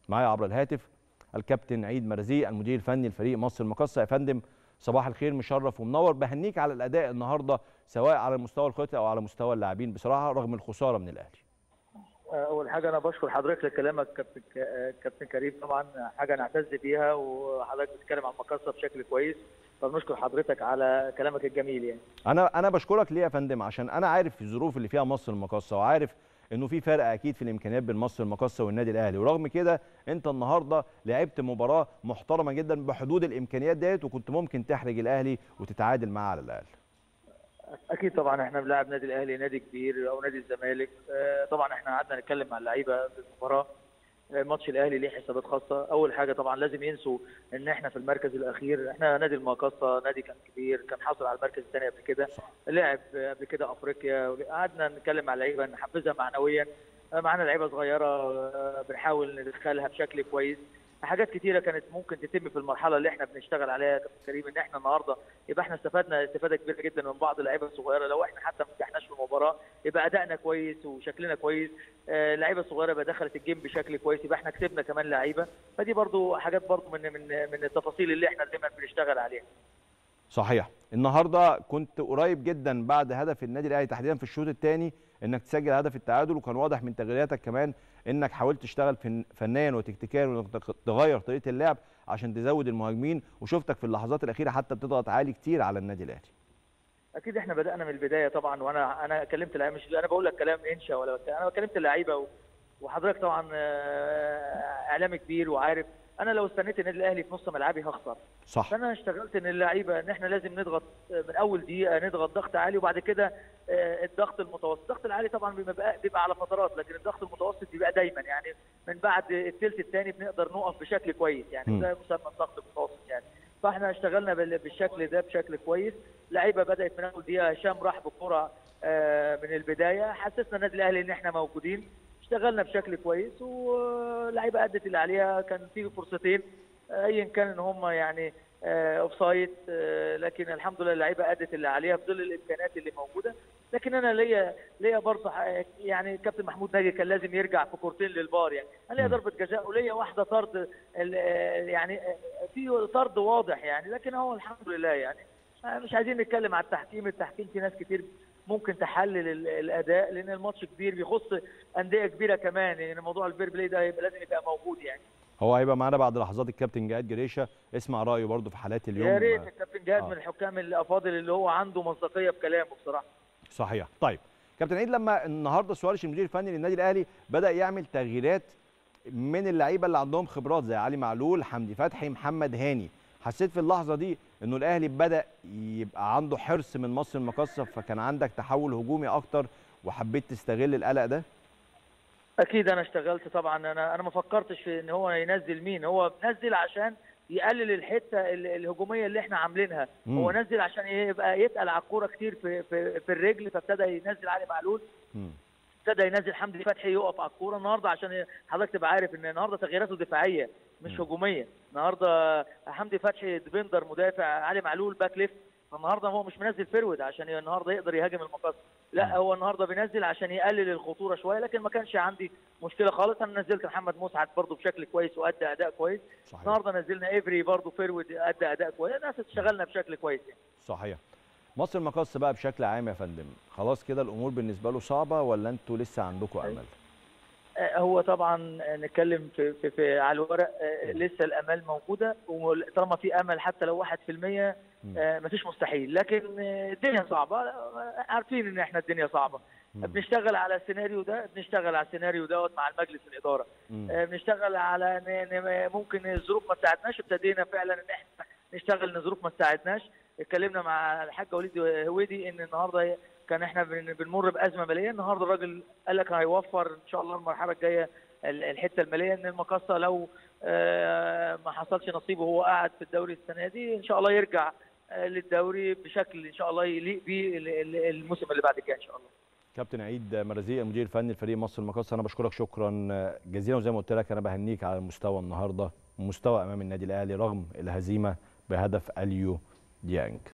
معايا عبر الهاتف الكابتن عيد مرزي المدير الفني لفريق مصر المقصه يا فندم صباح الخير مشرف ومنور بهنيك على الاداء النهارده سواء على المستوى الخططي او على مستوى اللاعبين بصراحه رغم الخساره من الاهلي اول حاجه انا بشكر حضرتك لكلامك كابتن كابتن كريم طبعا حاجه نعتز بيها وحضرتك بتتكلم عن المقصه بشكل كويس فبنشكر حضرتك على كلامك الجميل يعني انا انا بشكرك ليه يا فندم عشان انا عارف الظروف اللي فيها مصر المقصه وعارف انه في فرق اكيد في الامكانيات بين مصر المقصه والنادي الاهلي ورغم كده انت النهارده لعبت مباراه محترمه جدا بحدود الامكانيات ديت وكنت ممكن تحرج الاهلي وتتعادل معاه على الاقل اكيد طبعا احنا بنلعب نادي الاهلي نادي كبير او نادي الزمالك طبعا احنا قعدنا نتكلم مع اللعيبه في المباراه ماتش الاهلي ليه حسابات خاصه اول حاجه طبعا لازم ينسوا ان احنا في المركز الاخير احنا نادي المقاصه نادي كان كبير كان حاصل على المركز الثاني قبل كده لعب قبل كده افريقيا قعدنا نتكلم مع اللعيبه نحفزها معنويا معانا لعيبه صغيره بنحاول ندخلها بشكل كويس حاجات كتيره كانت ممكن تتم في المرحله اللي احنا بنشتغل عليها يا كابتن كريم ان احنا النهارده يبقى احنا استفدنا استفاده كبيره جدا من بعض اللعيبه الصغيره لو احنا حتى ما نجحناش في المباراه يبقى ادائنا كويس وشكلنا كويس آه لعيبه صغيره يبقى دخلت الجيم بشكل كويس يبقى احنا كسبنا كمان لعيبه فدي برضو حاجات برضو من من من التفاصيل اللي احنا دايما بنشتغل عليها صحيح النهارده كنت قريب جدا بعد هدف النادي الاهلي تحديدا في الشوط الثاني انك تسجل هدف التعادل وكان واضح من تغييراتك كمان انك حاولت تشتغل فنيا وتكتيكيا وانك تغير طريقه اللعب عشان تزود المهاجمين وشفتك في اللحظات الاخيره حتى بتضغط عالي كتير على النادي الاهلي اكيد احنا بدانا من البدايه طبعا وانا انا كلمت اللعيبه مش انا بقول لك كلام انشا ولا انا كلمت اللعيبه وحضرتك طبعا اعلامي كبير وعارف انا لو استنيت النادي الاهلي في نص ملعبي هخسر صح فانا اشتغلت ان اللعيبه ان احنا لازم نضغط من اول دقيقه نضغط ضغط عالي وبعد كده الضغط المتوسط الضغط العالي طبعا بيبقى بيبقى على فترات لكن الضغط المتوسط بيبقى دايما يعني من بعد الثلث الثاني بنقدر نقف بشكل كويس يعني ده مسمى الضغط المتوسط يعني فاحنا اشتغلنا بالشكل ده بشكل كويس لعيبه بدات من اول دقيقه هشام راح بالكره من البدايه حسسنا النادي الاهلي ان احنا موجودين اشتغلنا بشكل كويس واللعيبه ادت اللي عليها كان في فرصتين ايا كان ان هم يعني اوف سايد لكن الحمد لله اللعيبه ادت اللي عليها في ظل الامكانيات اللي موجوده لكن انا ليا ليا برضه يعني كابتن محمود ناجي كان لازم يرجع في كورتين للبار يعني انا ليا ضربه جزاء وليا واحده طرد يعني في طرد واضح يعني لكن هو الحمد لله يعني مش عايزين نتكلم على التحكيم التحكيم في ناس كتير ممكن تحلل الاداء لان الماتش كبير بيخص انديه كبيره كمان يعني موضوع الفير بلاي ده يبقى لازم يبقى موجود يعني هو هيبقى معانا بعد لحظات الكابتن جهاد جريشه اسمع رايه برضه في حالات اليوم يا ريت الكابتن جهاد آه. من الحكام الافاضل اللي هو عنده مصداقيه في كلامه بصراحه صحيح طيب كابتن عيد لما النهارده سوارش المدير الفني للنادي الاهلي بدا يعمل تغييرات من اللعيبه اللي عندهم خبرات زي علي معلول حمدي فتحي محمد هاني حسيت في اللحظه دي انه الاهلي بدا يبقى عنده حرص من مصر المقصه فكان عندك تحول هجومي اكتر وحبيت تستغل القلق ده اكيد انا اشتغلت طبعا انا انا ما فكرتش في ان هو ينزل مين هو نزل عشان يقلل الحته الهجوميه اللي احنا عاملينها مم. هو نزل عشان يبقى يتقل على الكوره كتير في في, في الرجل فابتدى ينزل علي معلول ابتدى ينزل حمدي فتحي يقف على الكوره النهارده عشان حضرتك تبقى عارف ان النهارده تغييراته دفاعيه مش هجوميه النهارده حمدي فتحي ديفندر مدافع علي معلول باك ليفت فالنهارده هو مش منزل فيرود عشان النهارده يقدر يهاجم المقص لا هو النهارده بينزل عشان يقلل الخطوره شويه لكن ما كانش عندي مشكله خالص انا نزلت محمد مسعد برده بشكل كويس وادى اداء كويس صحيح. النهارده نزلنا افري برده فيرود ادى اداء كويس الناس اشتغلنا بشكل كويس يعني. صحيح مصر المقص بقى بشكل عام يا فندم خلاص كده الامور بالنسبه له صعبه ولا انتوا لسه عندكم امل هو طبعا نتكلم في, في, في على الورق لسه الامال موجوده وطالما في امل حتى لو 1% مفيش مستحيل لكن الدنيا صعبه عارفين ان احنا الدنيا صعبه بنشتغل على السيناريو ده بنشتغل على السيناريو دوت مع المجلس الاداره بنشتغل على ان ممكن الظروف ما تساعدناش ابتدينا فعلا ان احنا نشتغل ان الظروف ما تساعدناش اتكلمنا مع الحاج وليد هويدي ان النهارده كان احنا بنمر بازمه ماليه النهارده الراجل قال لك هيوفر ان شاء الله المرحله الجايه الحته الماليه ان المقصه لو ما حصلش نصيبه وهو قاعد في الدوري السنه دي ان شاء الله يرجع للدوري بشكل ان شاء الله يليق بيه الموسم اللي بعد كده ان شاء الله كابتن عيد مرزيق المدير الفني لفريق مصر المقصه انا بشكرك شكرا جزيلا وزي ما قلت لك انا بهنيك على المستوى النهارده مستوى امام النادي الاهلي رغم الهزيمه بهدف اليو ديانج